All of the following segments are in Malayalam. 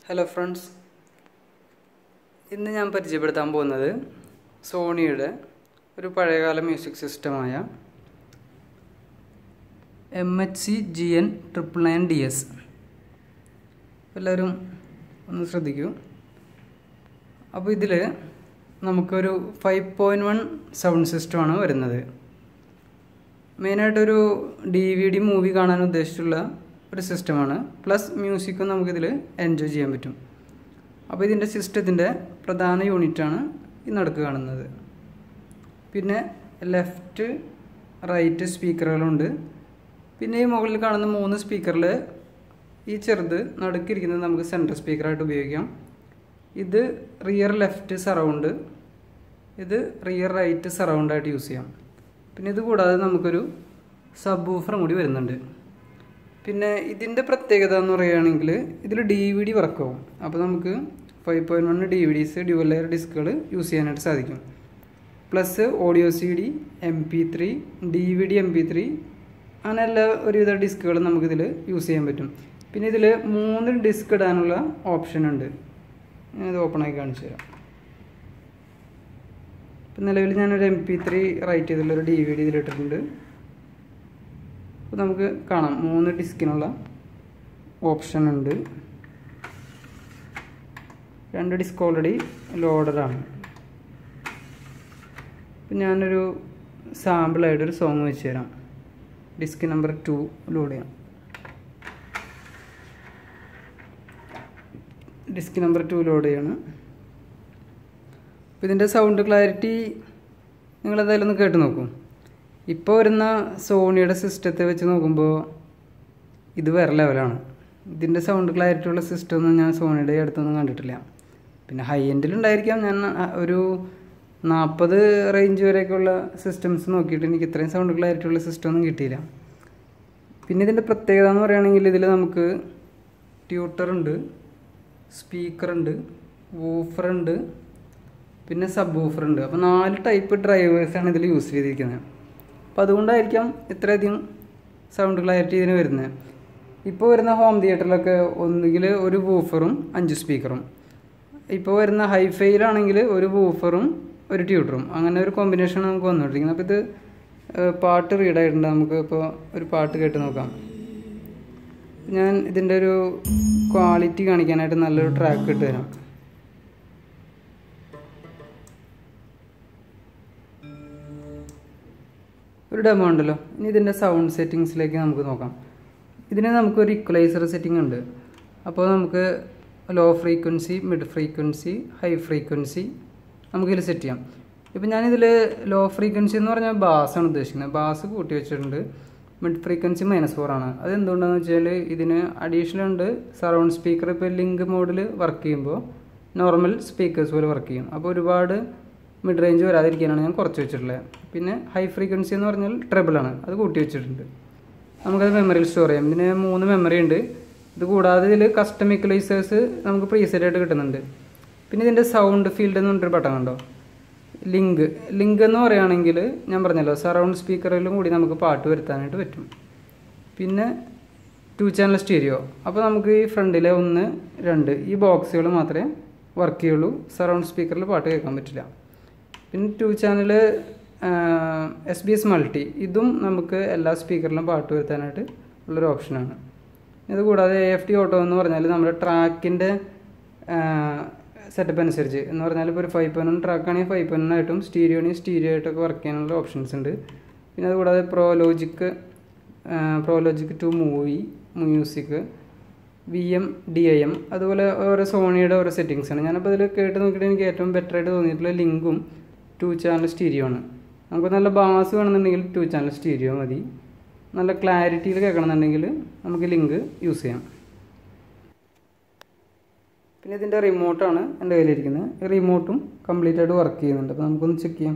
ഹലോ ഫ്രണ്ട്സ് ഇന്ന് ഞാൻ പരിചയപ്പെടുത്താൻ പോകുന്നത് സോണിയുടെ ഒരു പഴയകാല മ്യൂസിക് സിസ്റ്റമായ M H C G N triple nine D S എല്ലാവരും ഒന്ന് ശ്രദ്ധിക്കൂ അപ്പോൾ ഇതിൽ നമുക്കൊരു ഫൈവ് പോയിൻറ്റ് വൺ സൗണ്ട് സിസ്റ്റമാണ് വരുന്നത് മെയിനായിട്ടൊരു ഡി വി ഡി മൂവി കാണാൻ ഉദ്ദേശിച്ചുള്ള ഒരു സിസ്റ്റമാണ് പ്ലസ് മ്യൂസിക്കും നമുക്കിതിൽ എൻജോയ് ചെയ്യാൻ പറ്റും അപ്പോൾ ഇതിൻ്റെ സിസ്റ്റത്തിൻ്റെ പ്രധാന യൂണിറ്റാണ് ഈ നടുക്ക് കാണുന്നത് പിന്നെ ലെഫ്റ്റ് റൈറ്റ് സ്പീക്കറുകളുണ്ട് പിന്നെ ഈ മുകളിൽ കാണുന്ന മൂന്ന് സ്പീക്കറിൽ ഈ ചെറുത് നടുക്കിരിക്കുന്നത് നമുക്ക് സെൻട്രൽ സ്പീക്കറായിട്ട് ഉപയോഗിക്കാം ഇത് റിയർ ലെഫ്റ്റ് സറൗണ്ട് ഇത് റിയർ റൈറ്റ് സറൗണ്ടായിട്ട് യൂസ് ചെയ്യാം പിന്നെ ഇത് കൂടാതെ നമുക്കൊരു സബ് ഊഫറും കൂടി വരുന്നുണ്ട് പിന്നെ ഇതിൻ്റെ പ്രത്യേകത എന്ന് പറയുകയാണെങ്കിൽ ഇതിൽ ഡി വി ഡി വർക്കാവും അപ്പോൾ നമുക്ക് five point one D V Ds dual layer ഡിസ്കുകൾ യൂസ് ചെയ്യാനായിട്ട് സാധിക്കും plus audio C D M P three D V D M P three അങ്ങനെ എല്ലാ ഒരുവിധ ഡിസ്കുകളും നമുക്കിതിൽ യൂസ് ചെയ്യാൻ പറ്റും പിന്നെ ഇതിൽ മൂന്ന് ഡിസ്ക് ഇടാനുള്ള ഓപ്ഷൻ ഉണ്ട് ഞാനത് ഓപ്പൺ ആക്കി കാണിച്ചു തരാം ഇപ്പം നിലവിൽ ഞാനൊരു എം പി ത്രീ റൈറ്റ് ചെയ്തിട്ടുള്ളൊരു ഡി വി ഡി ഇതിലിട്ടിട്ടുണ്ട് അപ്പോൾ നമുക്ക് കാണാം മൂന്ന് ഡിസ്കിനുള്ള ഓപ്ഷൻ ഉണ്ട് രണ്ട് ഡിസ്ക് ഓൾറെഡി ലോഡഡാണ് ഇപ്പം ഞാനൊരു സാമ്പിളായിട്ടൊരു സോങ് വെച്ച് തരാം ഡിസ്ക് നമ്പർ ടു ലോഡ് ചെയ്യാം ഡിസ്ക് നമ്പർ ടു ലോഡ് ചെയ്യാണ് അപ്പോൾ ഇതിൻ്റെ സൗണ്ട് ക്ലാരിറ്റി നിങ്ങളെന്തായാലും ഒന്ന് കേട്ട് നോക്കൂ ഇപ്പോൾ വരുന്ന സോണിയുടെ സിസ്റ്റത്തെ വെച്ച് നോക്കുമ്പോൾ ഇത് വേറെ ലെവലാണ് ഇതിൻ്റെ സൗണ്ട് ക്ലാരിറ്റി ഉള്ള സിസ്റ്റം ഒന്നും ഞാൻ സോണിയുടെ അടുത്തൊന്നും കണ്ടിട്ടില്ല പിന്നെ ഹൈ എൻഡിലുണ്ടായിരിക്കാം ഞാൻ ഒരു നാൽപ്പത് റേഞ്ച് വരെയൊക്കെയുള്ള സിസ്റ്റംസ് നോക്കിയിട്ട് എനിക്ക് ഇത്രയും സൗണ്ട് ക്ലാരിറ്റി ഉള്ള സിസ്റ്റം ഒന്നും കിട്ടിയില്ല പിന്നെ ഇതിൻ്റെ പ്രത്യേകത എന്ന് പറയുകയാണെങ്കിൽ ഇതിൽ നമുക്ക് ട്യൂട്ടറുണ്ട് സ്പീക്കറുണ്ട് വൂഫറുണ്ട് പിന്നെ സബ് വൂഫറുണ്ട് അപ്പോൾ നാല് ടൈപ്പ് ഡ്രൈവേഴ്സാണ് ഇതിൽ യൂസ് ചെയ്തിരിക്കുന്നത് അപ്പോൾ അതുകൊണ്ടായിരിക്കാം ഇത്രയധികം സൗണ്ട് ക്ലാരിറ്റി ഇതിന് വരുന്നത് ഇപ്പോൾ വരുന്ന ഹോം തിയേറ്ററിലൊക്കെ ഒന്നുകിൽ ഒരു വൂഫറും അഞ്ച് സ്പീക്കറും ഇപ്പോൾ വരുന്ന ഹൈഫൈയിലാണെങ്കിൽ ഒരു വൂഫറും ഒരു ട്യൂട്ടറും അങ്ങനെ ഒരു കോമ്പിനേഷൻ നമുക്ക് വന്നുകൊണ്ടിരിക്കുന്നത് അപ്പോൾ ഇത് പാട്ട് റീഡായിട്ടുണ്ട് നമുക്ക് ഇപ്പോൾ ഒരു പാട്ട് കേട്ട് നോക്കാം ഞാൻ ഇതിൻ്റെ ഒരു ക്വാളിറ്റി കാണിക്കാനായിട്ട് നല്ലൊരു ട്രാക്ക് ഇട്ട് തരാം ഒരു ഡെമോ ഉണ്ടല്ലോ ഇനി ഇതിൻ്റെ സൗണ്ട് സെറ്റിങ്സിലേക്ക് നമുക്ക് നോക്കാം ഇതിന് നമുക്കൊരു ഇക്വലൈസർ സെറ്റിംഗ് ഉണ്ട് അപ്പോൾ നമുക്ക് low frequency mid frequency high frequency നമുക്കിതിൽ സെറ്റ് ചെയ്യാം ഇപ്പം ഞാനിതിൽ ലോ ഫ്രീക്വൻസി എന്ന് പറഞ്ഞാൽ ബാസാണ് ഉദ്ദേശിക്കുന്നത് ബാസ് കൂട്ടി വെച്ചിട്ടുണ്ട് മിഡ് ഫ്രീക്വൻസി മൈനസ് ഫോർ ആണ് അത് എന്തുകൊണ്ടാണെന്ന് വെച്ചാൽ ഇതിന് അഡീഷണൽ ഉണ്ട് സറൗണ്ട് സ്പീക്കർ ഇപ്പോൾ ലിങ്ക് മോഡിൽ വർക്ക് ചെയ്യുമ്പോൾ നോർമൽ സ്പീക്കേഴ്സ് പോലെ വർക്ക് ചെയ്യും അപ്പോൾ ഒരുപാട് മിഡ് റേഞ്ച് വരാതിരിക്കാനാണ് ഞാൻ കുറച്ച് വെച്ചിട്ടുള്ളത് പിന്നെ ഹൈ ഫ്രീക്വൻസി എന്ന് പറഞ്ഞാൽ ട്രിബിളാണ് അത് കൂട്ടി വെച്ചിട്ടുണ്ട് നമുക്കത് മെമ്മറിയിൽ സ്റ്റോർ ചെയ്യാം ഇതിന് മൂന്ന് മെമ്മറി ഉണ്ട് ഇത് കൂടാതെ ഇതിൽ കസ്റ്റം ഇക്വലൈസേഴ്സ് നമുക്ക് പ്രീസെറ്റ് ആയിട്ട് കിട്ടുന്നുണ്ട് പിന്നെ ഇതിൻ്റെ സൗണ്ട് ഫീൽഡ് എന്ന് പറഞ്ഞൊരു ബട്ടൺ കണ്ടോ ലിങ്ക് ലിങ്ക് എന്ന് പറയുകയാണെങ്കിൽ ഞാൻ പറഞ്ഞല്ലോ സറൗണ്ട് സ്പീക്കറിലും കൂടി നമുക്ക് പാട്ട് വരുത്താനായിട്ട് പറ്റും പിന്നെ ടു ചാനൽ സ്റ്റീരിയോ അപ്പോൾ നമുക്ക് ഈ ഫ്രണ്ടിലെ ഒന്ന് രണ്ട് ഈ ബോക്സുകൾ മാത്രമേ വർക്ക് ചെയ്യുള്ളൂ സറൗണ്ട് സ്പീക്കറിൽ പാട്ട് കേൾക്കാൻ പറ്റില്ല പിന്നെ two channel S B S multi ഇതും നമുക്ക് എല്ലാ സ്പീക്കറിലും പാട്ട് വരുത്താനായിട്ട് ഉള്ളൊരു ഓപ്ഷനാണ് ഇത് കൂടാതെ എ എഫ് ടി ഓട്ടോ എന്ന് പറഞ്ഞാൽ നമ്മുടെ ട്രാക്കിൻ്റെ സെറ്റപ്പ് അനുസരിച്ച് എന്ന് പറഞ്ഞാൽ ഇപ്പോൾ ഒരു ഫൈവ് പോയിൻറ്റ് ട്രാക്ക് ആണെങ്കിൽ ഫൈവ് പോയിൻറ്റ് ആയിട്ടും സ്റ്റീരിയോ ആണെങ്കിൽ സ്റ്റീരിയോ ആയിട്ടൊക്കെ വർക്ക് ചെയ്യാനുള്ള ഓപ്ഷൻസ് ഉണ്ട് പിന്നെ അത് കൂടാതെ pro logic pro logic two movie music V M D I M അതുപോലെ ഓരോ സോണിയുടെ ഓരോ സെറ്റിങ്സ് ആണ് ഞാനപ്പോൾ ഇതിൽ കേട്ട് നോക്കിയിട്ട് എനിക്ക് ഏറ്റവും ബെറ്റർ ആയിട്ട് തോന്നിയിട്ടുള്ള ലിങ്കും ടു ചാനൽ സ്റ്റീരിയോ ആണ് നമുക്ക് നല്ല ബാസ് വേണമെന്നുണ്ടെങ്കിൽ ടു ചാനൽ സ്റ്റീരിയോ മതി നല്ല ക്ലാരിറ്റിയിൽ കേൾക്കണമെന്നുണ്ടെങ്കിൽ നമുക്ക് ലിങ്ക് യൂസ് ചെയ്യാം പിന്നെ ഇതിൻ്റെ റിമോട്ടാണ് എൻ്റെ കയ്യിലിരിക്കുന്നത് ഈ റിമോട്ടും കംപ്ലീറ്റ് ആയിട്ട് വർക്ക് ചെയ്യുന്നുണ്ട് അപ്പോൾ നമുക്കൊന്ന് ചെക്ക് ചെയ്യാം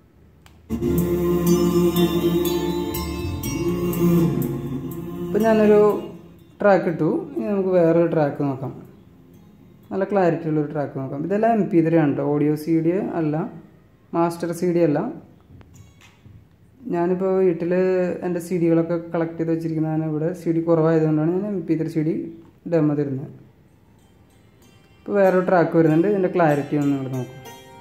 ഇപ്പം ഞാനൊരു ട്രാക്ക് ഇട്ടു ഇനി നമുക്ക് വേറൊരു ട്രാക്ക് നോക്കാം നല്ല ക്ലാരിറ്റി ഉള്ളൊരു ട്രാക്ക് നോക്കാം ഇതെല്ലാം എം പി ത്രീ ആണ് കേട്ടോ ഓഡിയോ സി ഡി അല്ല മാസ്റ്റർ സി ഡി അല്ല ഞാനിപ്പോൾ വീട്ടിൽ എൻ്റെ സി ഡികളൊക്കെ കളക്ട് ചെയ്ത് വെച്ചിരിക്കുന്നതാണ് ഇവിടെ സി ഡി കുറവായതുകൊണ്ടാണ് ഞാൻ M P three C D demo തരുന്നത് ഇപ്പോൾ വേറൊരു ട്രാക്ക് വരുന്നുണ്ട് ഇതിൻ്റെ ക്ലാരിറ്റി ഒന്ന് നിങ്ങൾ നോക്കാം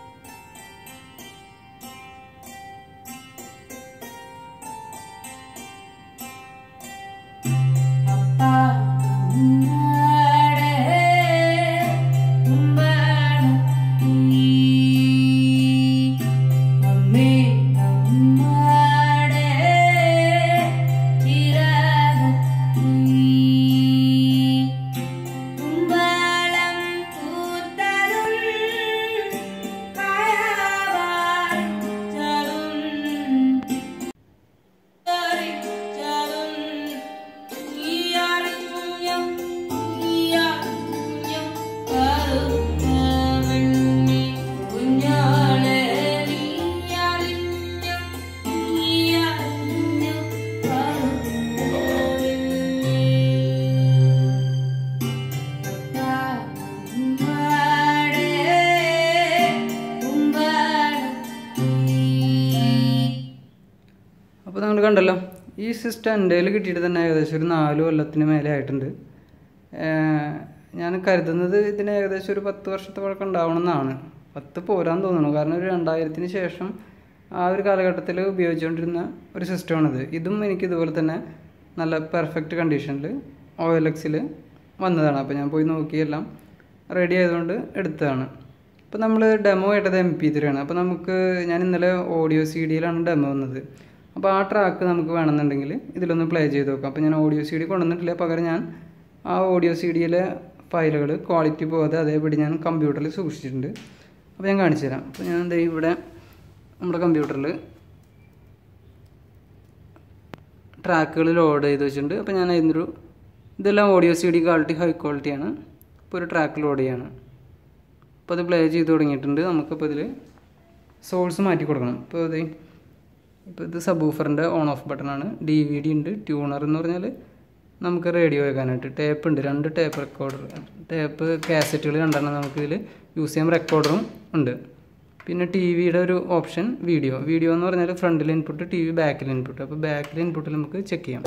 അപ്പോൾ നിങ്ങൾ കണ്ടല്ലോ ഈ സിസ്റ്റം എൻ്റെ കയ്യിൽ കിട്ടിയിട്ട് തന്നെ ഏകദേശം ഒരു നാല് കൊല്ലത്തിന് മേലെ ആയിട്ടുണ്ട് ഏഹ് ഞാൻ കരുതുന്നത് ഇതിന് ഏകദേശം ഒരു പത്ത് വർഷത്തെ പഴക്കം ഉണ്ടാവണമെന്നാണ് പത്ത് പോരാൻ തോന്നുന്നു കാരണം ഒരു രണ്ടായിരത്തിന് ശേഷം ആ ഒരു കാലഘട്ടത്തിൽ ഉപയോഗിച്ചുകൊണ്ടിരുന്ന ഒരു സിസ്റ്റമാണിത് ഇതും എനിക്ക് ഇതുപോലെ തന്നെ നല്ല പെർഫെക്റ്റ് കണ്ടീഷനിൽ ഒ എൽ എക്സിൽ വന്നതാണ് അപ്പോൾ ഞാൻ പോയി നോക്കിയെല്ലാം റെഡി ആയതുകൊണ്ട് എടുത്തതാണ് അപ്പോൾ നമ്മൾ ഡെമോ ആയിട്ടത് എം പി ത്രീ ആണ് അപ്പോൾ നമുക്ക് ഞാൻ ഇന്നലെ ഓഡിയോ സി ഡിയിലാണ് ഡെമോ വന്നത് അപ്പോൾ ആ ട്രാക്ക് നമുക്ക് വേണമെന്നുണ്ടെങ്കിൽ ഇതിലൊന്ന് പ്ലേ ചെയ്ത് നോക്കാം അപ്പോൾ ഞാൻ ഓഡിയോ സി ഡി കൊണ്ടുവന്നിട്ടില്ല പകരം ഞാൻ ആ ഓഡിയോ സി ഡിയിലെ ഫയലുകൾ ക്വാളിറ്റി പോകാതെ അതേപടി ഞാൻ കമ്പ്യൂട്ടറിൽ സൂക്ഷിച്ചിട്ടുണ്ട് അപ്പോൾ ഞാൻ കാണിച്ചു തരാം അപ്പോൾ ഞാൻ ദേ ഇവിടെ നമ്മുടെ കമ്പ്യൂട്ടറിൽ ട്രാക്കുകൾ ലോഡ് ചെയ്ത് വെച്ചിട്ടുണ്ട് അപ്പോൾ ഞാൻ അതിനൊരു ഇതെല്ലാം audio C D quality high ക്വാളിറ്റിയാണ് ഇപ്പോൾ ഒരു ട്രാക്ക് ലോഡ് ചെയ്യാണ് അപ്പോൾ അത് പ്ലേ ചെയ്ത് തുടങ്ങിയിട്ടുണ്ട് നമുക്കിപ്പോൾ ഇതിൽ സോഴ്സ് മാറ്റി കൊടുക്കണം ഇപ്പോൾ ഇത് ഇപ്പോൾ ഇത് സബൂഫറിൻ്റെ ഓൺ ഓഫ് ബട്ടണാണ് ഡി വി ഡി ഉണ്ട് ട്യൂണർ എന്ന് പറഞ്ഞാൽ നമുക്ക് റേഡിയോ വെക്കാനായിട്ട് ടേപ്പ് ഉണ്ട് രണ്ട് ടേപ്പ് റെക്കോർഡർ ടേപ്പ് കാസറ്റുകൾ രണ്ടെണ്ണം നമുക്കിതിൽ യൂസ് ചെയ്യാൻ റെക്കോർഡറും ഉണ്ട് പിന്നെ ടി വിയുടെ ഒരു ഓപ്ഷൻ വീഡിയോ വീഡിയോ എന്ന് പറഞ്ഞാൽ ഫ്രണ്ടിൽ ഇൻപുട്ട് ടി വി ബാക്കിൽ ഇൻപുട്ട് അപ്പോൾ ബാക്കിൽ ഇൻപുട്ടിൽ നമുക്ക് ചെക്ക് ചെയ്യാം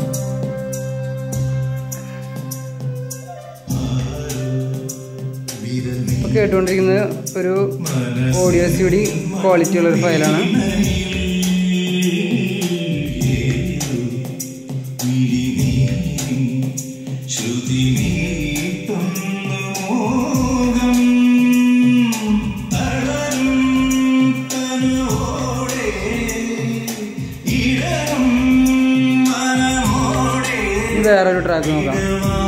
ഇപ്പോൾ കേട്ടുകൊണ്ടിരിക്കുന്നത് ഒരു ഓഡിയോ സി ഡി ക്വാളിറ്റി ഉള്ളൊരു ഫയലാണ് ഇനി വേറൊരു ട്രാക്ക് നോക്കാം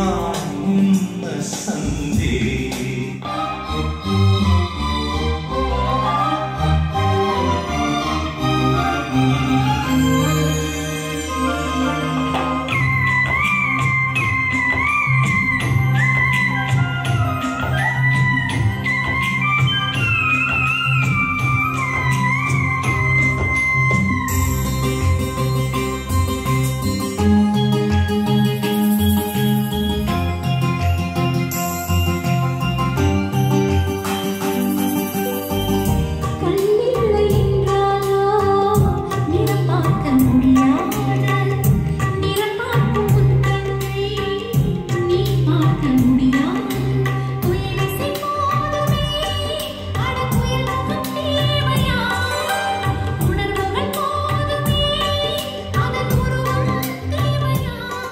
கண்ணில்லை என்றாலோ நிறம் பார்க்க முடியாத நிறம் பார்க்கும் உன் கண்ணை நீ பார்க்க முடியாது புயலிசை போதுமே அட புயல் முகம் தேவையா உணர்வுகள் போதுமே அதன் உருவம் தேவையா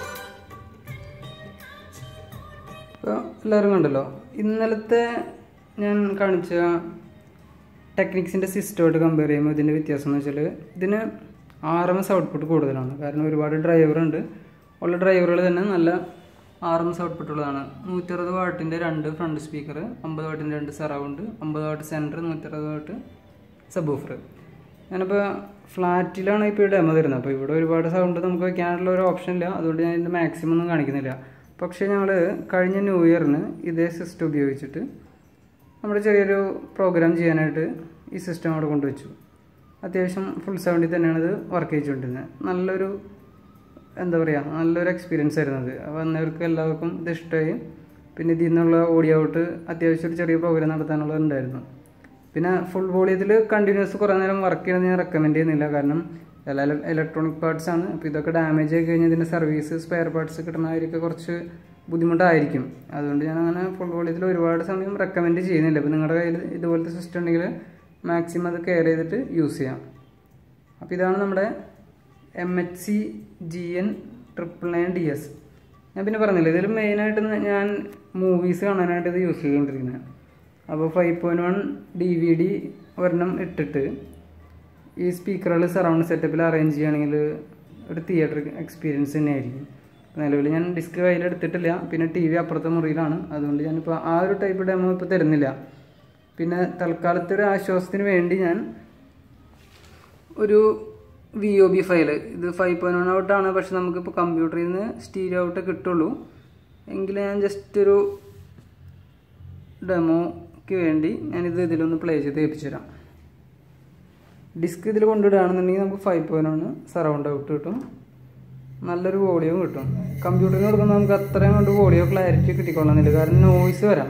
ഇപ്പോൾ എല്ലാവരും കണ്ടല്ലോ ഇന്നലത്തെ ഞാൻ കാണിച്ച ടെക്നിക്സിൻ്റെ സിസ്റ്റമായിട്ട് കമ്പയർ ചെയ്യുമ്പോൾ ഇതിൻ്റെ വ്യത്യാസം എന്ന് വെച്ചാൽ ഇതിന് ആർ എം എസ് ഔട്ട്പുട്ട് കൂടുതലാണ് കാരണം ഒരുപാട് ഡ്രൈവർ ഉണ്ട് ഉള്ള ഡ്രൈവറുകൾ തന്നെ നല്ല ആർ എം എസ് ഔട്ട്പുട്ട് ഉള്ളതാണ് നൂറ്ററുപത് വാട്ടിൻ്റെ രണ്ട് ഫ്രണ്ട് സ്പീക്കർ അമ്പത് വാട്ടിൻ്റെ രണ്ട് സറൗണ്ട് അമ്പത് വാട്ട് സെൻറ്റർ നൂറ്ററുപത് വാട്ട് സബ് ഓഫർ ഞാനിപ്പോൾ ഫ്ലാറ്റിലാണ് ഇപ്പോൾ ഡെമോ തരുന്നത് അപ്പോൾ ഇവിടെ ഒരുപാട് സൗണ്ട് നമുക്ക് വെക്കാനുള്ള ഒരു ഓപ്ഷൻ ഇല്ല അതുകൊണ്ട് ഞാൻ ഇതിൻ്റെ മാക്സിമം ഒന്നും കാണിക്കുന്നില്ല പക്ഷേ ഞങ്ങൾ കഴിഞ്ഞ ന്യൂ ഇയറിന് ഇതേ സിസ്റ്റം ഉപയോഗിച്ചിട്ട് നമ്മുടെ ചെറിയൊരു പ്രോഗ്രാം ചെയ്യാനായിട്ട് ഈ സിസ്റ്റം അവിടെ കൊണ്ടുവച്ചു അത്യാവശ്യം ഫുൾ സൗണ്ടിൽ തന്നെയാണ് ഇത് വർക്ക് ചെയ്തുകൊണ്ടിരുന്നത് നല്ലൊരു എന്താ പറയുക നല്ലൊരു എക്സ്പീരിയൻസ് ആയിരുന്നു അത് വന്നവർക്ക് എല്ലാവർക്കും ഇത് ഇഷ്ടമായി പിന്നെ ഇതിൽ നിന്നുള്ള ഓഡിയോ ഔട്ട് അത്യാവശ്യം ഒരു ചെറിയ പ്രോഗ്രാം നടത്താനുള്ളത് ഉണ്ടായിരുന്നു പിന്നെ ഫുൾ വോളിയത്തിൽ കണ്ടിന്യൂസ് കുറേ നേരം വർക്ക് ചെയ്യണമെന്ന് ഞാൻ റെക്കമെൻഡ് ചെയ്യുന്നില്ല കാരണം എല്ലാ ഇലക്ട്രോണിക് പാർട്സ് ആണ് അപ്പോൾ ഇതൊക്കെ ഡാമേജ് ആയി കഴിഞ്ഞാൽ ഇതിൻ്റെ സർവീസ് സ്പെയർ പാർട്സ് കിട്ടണമായിരിക്കും കുറച്ച് ബുദ്ധിമുട്ടായിരിക്കും അതുകൊണ്ട് ഞാൻ അങ്ങനെ ഫുൾ വോളിയത്തിൽ ഒരുപാട് സമയം റെക്കമെൻഡ് ചെയ്യുന്നില്ല അപ്പോൾ നിങ്ങളുടെ കയ്യിൽ ഇതുപോലത്തെ സിസ്റ്റം ഉണ്ടെങ്കിൽ മാക്സിമം അത് കെയർ ചെയ്തിട്ട് യൂസ് ചെയ്യാം അപ്പോൾ ഇതാണ് നമ്മുടെ M H C G N triple nine D S ഞാൻ പിന്നെ പറഞ്ഞില്ല ഇതിൽ മെയിനായിട്ട് ഞാൻ മൂവീസ് കാണാനായിട്ട് ഇത് യൂസ് ചെയ്തുകൊണ്ടിരിക്കുന്നത് അപ്പോൾ five point one D V D ഒരെണ്ണം ഇട്ടിട്ട് ഈ സ്പീക്കറുകൾ സറൗണ്ട് സെറ്റപ്പിൽ അറേഞ്ച് ചെയ്യുകയാണെങ്കിൽ ഒരു തിയേറ്റർ എക്സ്പീരിയൻസ് തന്നെയായിരിക്കും നിലവിൽ ഞാൻ ഡിസ്ക് കയ്യിൽ എടുത്തിട്ടില്ല പിന്നെ ടി വി അപ്പുറത്തെ മുറിയിലാണ് അതുകൊണ്ട് ഞാനിപ്പോൾ ആ ഒരു ടൈപ്പ് ഡെമോ ഇപ്പോൾ തരുന്നില്ല പിന്നെ തൽക്കാലത്തെ ഒരു ആശ്വാസത്തിന് വേണ്ടി ഞാൻ ഒരു വി ഒ ബി ഫയൽ ഇത് ഫൈവ് പോയിൻറ്റ് വൺ ഔട്ടാണ് പക്ഷെ നമുക്കിപ്പോൾ കമ്പ്യൂട്ടറിൽ നിന്ന് സ്റ്റീരിയോ ഔട്ട് കിട്ടുള്ളൂ എങ്കിൽ ഞാൻ ജസ്റ്റ് ഒരു ഡെമോക്ക് വേണ്ടി ഞാനിത് ഇതിലൊന്ന് പ്ലേ ചെയ്ത് ഏൽപ്പിച്ചു തരാം ഡിസ്ക് ഇതിൽ കൊണ്ടിടുകയാണെന്നുണ്ടെങ്കിൽ നമുക്ക് five point one surround out കിട്ടും നല്ലൊരു വോളിയോ കിട്ടും കമ്പ്യൂട്ടറിന് കൊടുക്കുമ്പോൾ നമുക്ക് അത്രയും കൊണ്ട് വോളിയോ ക്ലാരിറ്റി കിട്ടിക്കൊള്ളുന്നില്ല കാരണം നോയ്സ് വരാം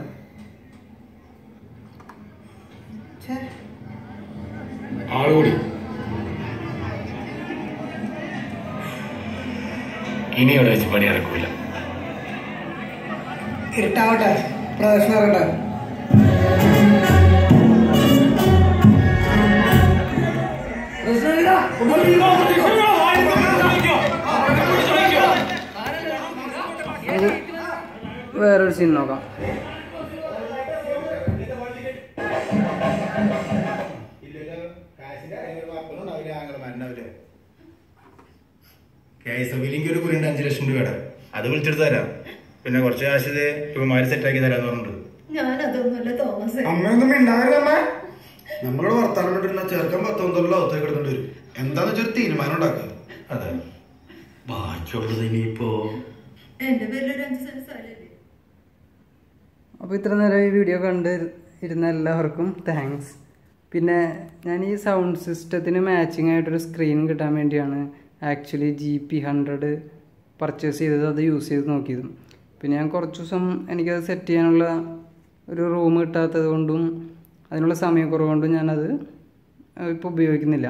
ആളുകൂടി ഇനി ഇവിടെ വെച്ച് പണി നടക്കൂല ഇരുട്ടാവട്ടെ പ്രദർശനം ഇറങ്ങട്ടെ നമുക്ക് വേറൊരു സീൻ നോക്കാം കെ എസ് എഫിലേക്ക് ഒരു കുറിയുണ്ട് അഞ്ചു ലക്ഷം രൂപയുടെ അത് വിളിച്ചെടുത്ത് തരാം പിന്നെ കുറച്ച് കാശ് ഇത് ഇവന്മാര് സെറ്റാക്കി തരാന്ന് പറഞ്ഞിട്ടുണ്ട് ഞാനതൊന്നുമല്ല തോമസ് അമ്മയൊന്നും മിണ്ടാവില്ല അമ്മ നമ്മളോട് വർത്താനം പെട്ടിരുന്ന ചെറുക്കൻ പത്തൊമ്പതല്ലോ ഒത്തേക്ക് എടുക്കേണ്ടി വരും എന്താന്ന് വെച്ചൊരു തീരുമാനം ഉണ്ടാക്കുക അതെ ബാക്കിയുള്ളത് ഇനിയിപ്പോ എന്റെ പേരിൽ ഒരു അഞ്ച് സെന്റ് സ്ഥലമില്ലേ അപ്പോൾ ഇത്ര നേരം ഈ വീഡിയോ കണ്ട് ഇരുന്ന എല്ലാവർക്കും താങ്ക്സ് പിന്നെ ഞാൻ ഈ സൗണ്ട് സിസ്റ്റത്തിന് മാച്ചിങ് ആയിട്ടൊരു സ്ക്രീൻ കിട്ടാൻ വേണ്ടിയാണ് actually G P hundred purchase ചെയ്തത് അത് യൂസ് ചെയ്ത് നോക്കിയതും പിന്നെ ഞാൻ കുറച്ച് ദിവസം എനിക്കത് സെറ്റ് ചെയ്യാനുള്ള ഒരു റൂം കിട്ടാത്തത് കൊണ്ടും അതിനുള്ള സമയക്കുറവ് കൊണ്ടും ഞാനത് ഇപ്പോൾ ഉപയോഗിക്കുന്നില്ല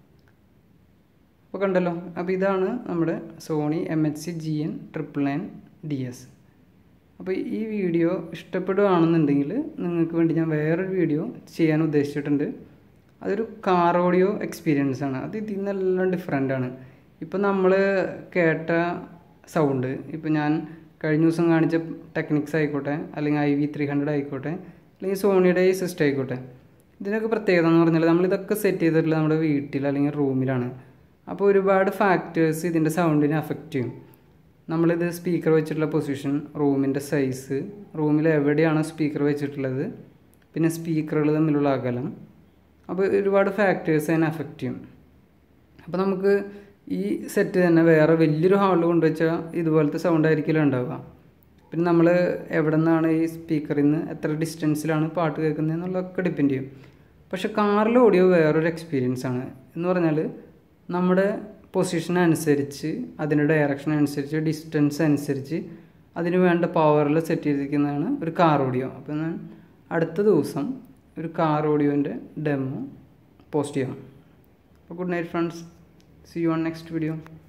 അപ്പോൾ കണ്ടല്ലോ അപ്പോൾ ഇതാണ് നമ്മുടെ Sony M H C G N triple nine D S അപ്പോൾ ഈ വീഡിയോ ഇഷ്ടപ്പെടുകയാണെന്നുണ്ടെങ്കിൽ നിങ്ങൾക്ക് വേണ്ടി ഞാൻ വേറൊരു വീഡിയോ ചെയ്യാൻ ഉദ്ദേശിച്ചിട്ടുണ്ട് അതൊരു കാർ ഓഡിയോ എക്സ്പീരിയൻസ് ആണ് അത് ഇതിൽ നിന്നെല്ലാം ഡിഫറെൻ്റ് ആണ് ഇപ്പോൾ നമ്മൾ കേട്ട സൗണ്ട് ഇപ്പോൾ ഞാൻ കഴിഞ്ഞ ദിവസം കാണിച്ച ടെക്നിക്സ് ആയിക്കോട്ടെ അല്ലെങ്കിൽ ഐ വി ത്രീ ഹൺഡ്രഡ് ആയിക്കോട്ടെ അല്ലെങ്കിൽ സോണിയുടെ ഈ സിസ്റ്റം ആയിക്കോട്ടെ ഇതിനൊക്കെ പ്രത്യേകത എന്ന് പറഞ്ഞാൽ നമ്മളിതൊക്കെ സെറ്റ് ചെയ്തിട്ടുള്ളത് നമ്മുടെ വീട്ടിൽ അല്ലെങ്കിൽ റൂമിലാണ് അപ്പോൾ ഒരുപാട് ഫാക്ടേഴ്സ് ഇതിൻ്റെ സൗണ്ടിനെ അഫക്റ്റ് ചെയ്യും നമ്മളിത് സ്പീക്കർ വെച്ചിട്ടുള്ള പൊസിഷൻ റൂമിൻ്റെ സൈസ് റൂമിൽ എവിടെയാണ് സ്പീക്കർ വെച്ചിട്ടുള്ളത് പിന്നെ സ്പീക്കറുകൾ തമ്മിലുള്ള അകലം അപ്പോൾ ഒരുപാട് ഫാക്ടേഴ്സ് അതിനെ അഫക്റ്റ് ചെയ്യും അപ്പോൾ നമുക്ക് ഈ സെറ്റ് തന്നെ വേറെ വലിയൊരു ഹാളിൽ കൊണ്ടുവച്ചാൽ ഇതുപോലത്തെ സൗണ്ട് ആയിരിക്കില്ല ഉണ്ടാവുക പിന്നെ നമ്മൾ എവിടെ നിന്നാണ് ഈ സ്പീക്കറിൽ നിന്ന് എത്ര ഡിസ്റ്റൻസിലാണ് പാട്ട് കേൾക്കുന്നത് എന്നുള്ളതൊക്കെ ഡിപ്പെൻഡ് ചെയ്യും പക്ഷെ കാറിലെ ഓഡിയോ വേറൊരു എക്സ്പീരിയൻസ് ആണ് എന്ന് പറഞ്ഞാൽ നമ്മുടെ പൊസിഷൻ അനുസരിച്ച് അതിൻ്റെ ഡയറക്ഷൻ അനുസരിച്ച് ഡിസ്റ്റൻസ് അനുസരിച്ച് അതിന് വേണ്ട പവറിൽ സെറ്റ് ചെയ്തിരിക്കുന്നതാണ് ഒരു കാർ ഓഡിയോ അപ്പോൾ ഞാൻ അടുത്ത ദിവസം ഒരു കാർ ഓഡിയോൻ്റെ ഡെമോ പോസ്റ്റ് ചെയ്യാം അപ്പോൾ good night friends see you on next video